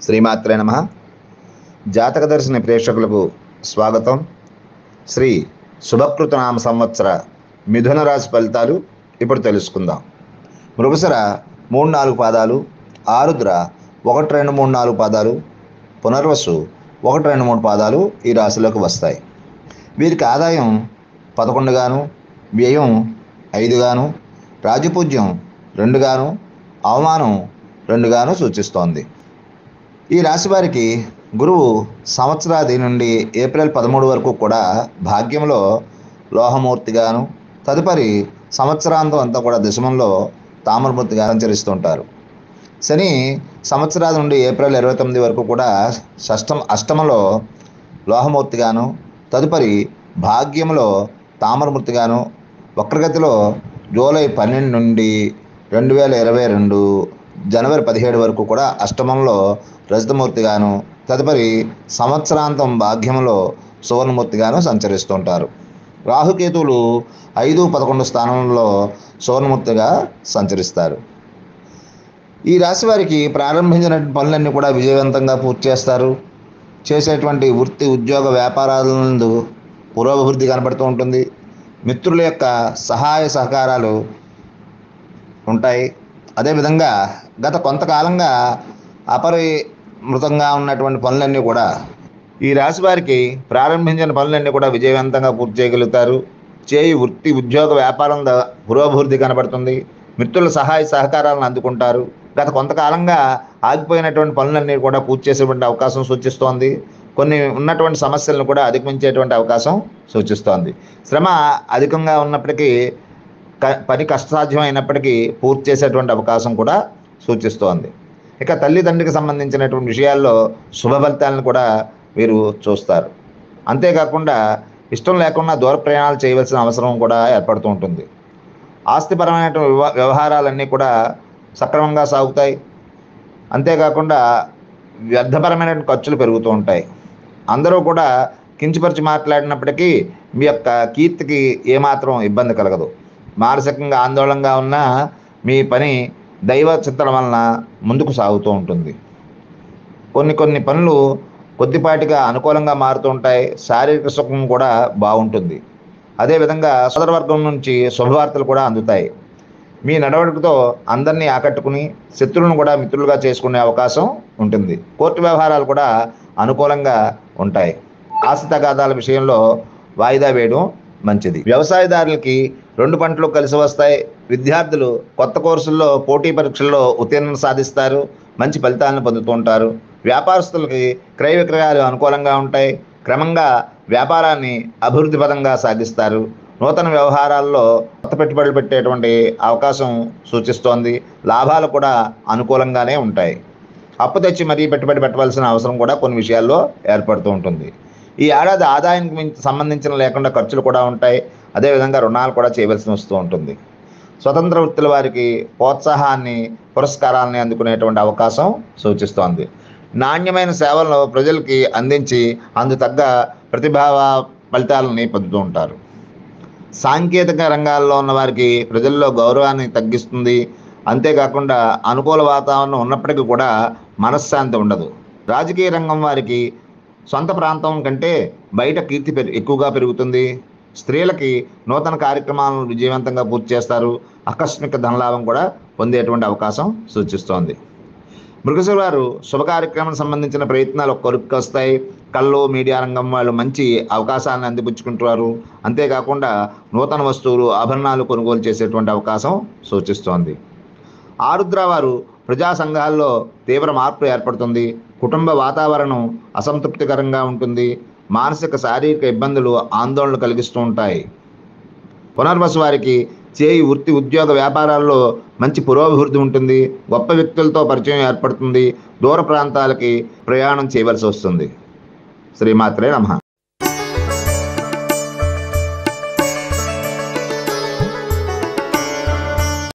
శ్రీమాత్రే నమ జాతక దర్శని ప్రేక్షకులకు స్వాగతం శ్రీ శుభకృతనామ సంవత్సర మిథున రాశి ఫలితాలు ఇప్పుడు తెలుసుకుందాం మృగశర మూడు నాలుగు పాదాలు ఆరుద్ర ఒకటి రెండు మూడు నాలుగు పాదాలు పునర్వసు ఒకటి రెండు మూడు పాదాలు ఈ రాశిలోకి వస్తాయి వీరికి ఆదాయం పదకొండుగాను వ్యయం ఐదుగాను రాజపూజ్యం రెండుగాను అవమానం రెండుగాను సూచిస్తోంది ఈ రాశి వారికి గురువు సంవత్సరాది నుండి ఏప్రిల్ పదమూడు వరకు కూడా భాగ్యంలో లోహమూర్తిగాను తదుపరి సంవత్సరాంతం అంతా కూడా దశమంలో తామరమూర్తిగా సంచరిస్తుంటారు శని సంవత్సరాది నుండి ఏప్రిల్ ఇరవై తొమ్మిది వరకు కూడా షష్టం అష్టమంలో లోహమూర్తిగాను తదుపరి భాగ్యంలో తామరమూర్తిగాను వక్రగతిలో జూలై పన్నెండు నుండి రెండు వేల ఇరవై రెండు జనవరి పదిహేడు వరకు కూడా అష్టమంలో రజతమూర్తిగాను తదుపరి సంవత్సరాంతం భాగ్యంలో సువర్ణమూర్తిగాను సంచరిస్తుంటారు రాహుకేతువులు ఐదు పదకొండు స్థానంలో సువర్ణమూర్తిగా సంచరిస్తారు ఈ రాశి వారికి ప్రారంభించిన పనులన్నీ కూడా విజయవంతంగా పూర్తి చేస్తారు చేసేటువంటి వృత్తి ఉద్యోగ వ్యాపారాలందు పురోభివృద్ధి కనబడుతూ ఉంటుంది మిత్రుల యొక్క సహాయ సహకారాలు ఉంటాయి అదేవిధంగా గత కొంతకాలంగా అపరిమృతంగా ఉన్నటువంటి పనులన్నీ కూడా ఈ రాశి వారికి ప్రారంభించిన పనులన్నీ కూడా విజయవంతంగా పూర్తి చేయగలుగుతారు చేయి వృత్తి ఉద్యోగ వ్యాపారం ద- పురోభివృద్ధి కనబడుతుంది మిత్రుల సహాయ సహకారాలను అందుకుంటారు గత కొంతకాలంగా ఆగిపోయినటువంటి పనులన్నీ కూడా పూర్తి చేసేటువంటి అవకాశం సూచిస్తోంది కొన్ని ఉన్నటువంటి సమస్యలను కూడా అధిగమించేటువంటి అవకాశం సూచిస్తోంది శ్రమ అధికంగా ఉన్నప్పటికీ క- పని కష్టసాధ్యం అయినప్పటికీ పూర్తి చేసేటువంటి అవకాశం కూడా సూచిస్తోంది ఇక తల్లిదండ్రికి సంబంధించినటువంటి విషయాల్లో శుభ ఫలితాలను కూడా వీరు చూస్తారు అంతేకాకుండా ఇష్టం లేకుండా దూర ప్రయాణాలు చేయవలసిన అవసరం కూడా ఏర్పడుతూ ఉంటుంది ఆస్తిపరమైనటువంటి వ్యవ- వ్యవహారాలన్నీ కూడా సక్రమంగా సాగుతాయి అంతేకాకుండా వ్యర్థపరమైనటువంటి ఖర్చులు పెరుగుతూ ఉంటాయి అందరూ కూడా కించపరిచి మాట్లాడినప్పటికీ మీ యొక్క కీర్తికి ఏమాత్రం ఇబ్బంది కలగదు మానసికంగా ఆందోళనగా ఉన్న మీ పని దైవ చిత్రం వలన ముందుకు సాగుతూ ఉంటుంది కొన్ని కొన్ని పనులు కొద్దిపాటిగా అనుకూలంగా మారుతూ ఉంటాయి శారీరక సుఖం కూడా బాగుంటుంది అదేవిధంగా సోదరవర్గం నుంచి శుభవార్తలు కూడా అందుతాయి మీ నడవడికతో అందరినీ ఆకట్టుకుని శత్రువులను కూడా మిత్రులుగా చేసుకునే అవకాశం ఉంటుంది కోర్టు వ్యవహారాలు కూడా అనుకూలంగా ఉంటాయి ఆస్తి తగాదాల విషయంలో వాయిదా వేయడం మంచిది వ్యవసాయదారులకి రెండు పంటలు కలిసి వస్తాయి విద్యార్థులు కొత్త కోర్సుల్లో పోటీ పరీక్షల్లో ఉత్తీర్ణం సాధిస్తారు మంచి ఫలితాలను పొందుతూ ఉంటారు వ్యాపారస్తులకి క్రయ విక్రయాలు అనుకూలంగా ఉంటాయి క్రమంగా వ్యాపారాన్ని అభివృద్ధి పదంగా సాగిస్తారు నూతన వ్యవహారాల్లో కొత్త పెట్టుబడులు పెట్టేటువంటి అవకాశం సూచిస్తోంది లాభాలు కూడా అనుకూలంగానే ఉంటాయి అప్పు తెచ్చి మరీ పెట్టుబడి పెట్టవలసిన అవసరం కూడా కొన్ని విషయాల్లో ఏర్పడుతూ ఉంటుంది ఈ ఏడాది ఆదాయానికి మించి సంబంధించిన లేకుండా ఖర్చులు కూడా ఉంటాయి అదేవిధంగా రుణాలు కూడా చేయవలసి వస్తూ ఉంటుంది స్వతంత్ర వృత్తుల వారికి ప్రోత్సాహాన్ని పురస్కారాలని అందుకునేటువంటి అవకాశం సూచిస్తోంది నాణ్యమైన సేవలను ప్రజలకి అందించి అందు తగ్గ ప్రతిభావ ఫలితాలని పొందుతూ ఉంటారు సాంకేతిక రంగాల్లో ఉన్న వారికి ప్రజల్లో గౌరవాన్ని తగ్గిస్తుంది అంతేకాకుండా అనుకూల వాతావరణం ఉన్నప్పటికీ కూడా మనశ్శాంతి ఉండదు రాజకీయ రంగం వారికి సొంత ప్రాంతం కంటే బయట కీర్తి పెరు- ఎక్కువగా పెరుగుతుంది స్త్రీలకి నూతన కార్యక్రమాలను విజయవంతంగా పూర్తి చేస్తారు ఆకస్మిక ధనలాభం కూడా పొందేటువంటి అవకాశం సూచిస్తోంది మృగశిర వారు శుభ కార్యక్రమం సంబంధించిన ప్రయత్నాలు కొరుక్కు వస్తాయి కళ్ళు మీడియా రంగం వాళ్ళు మంచి అవకాశాలను అందిపుచ్చుకుంటారు అంతేకాకుండా నూతన వస్తువులు ఆభరణాలు కొనుగోలు చేసేటువంటి అవకాశం సూచిస్తోంది ఆరుద్ర వారు ప్రజా సంఘాల్లో తీవ్ర మార్పు ఏర్పడుతుంది కుటుంబ వాతావరణం అసంతృప్తికరంగా ఉంటుంది మానసిక శారీరక ఇబ్బందులు ఆందోళన కలిగిస్తూ ఉంటాయి పునర్వసు వారికి చేయి వృత్తి ఉద్యోగ వ్యాపారాల్లో మంచి పురోభివృద్ధి ఉంటుంది గొప్ప వ్యక్తులతో పరిచయం ఏర్పడుతుంది దూర ప్రాంతాలకి ప్రయాణం చేయవలసి వస్తుంది శ్రీమాత్రే నమ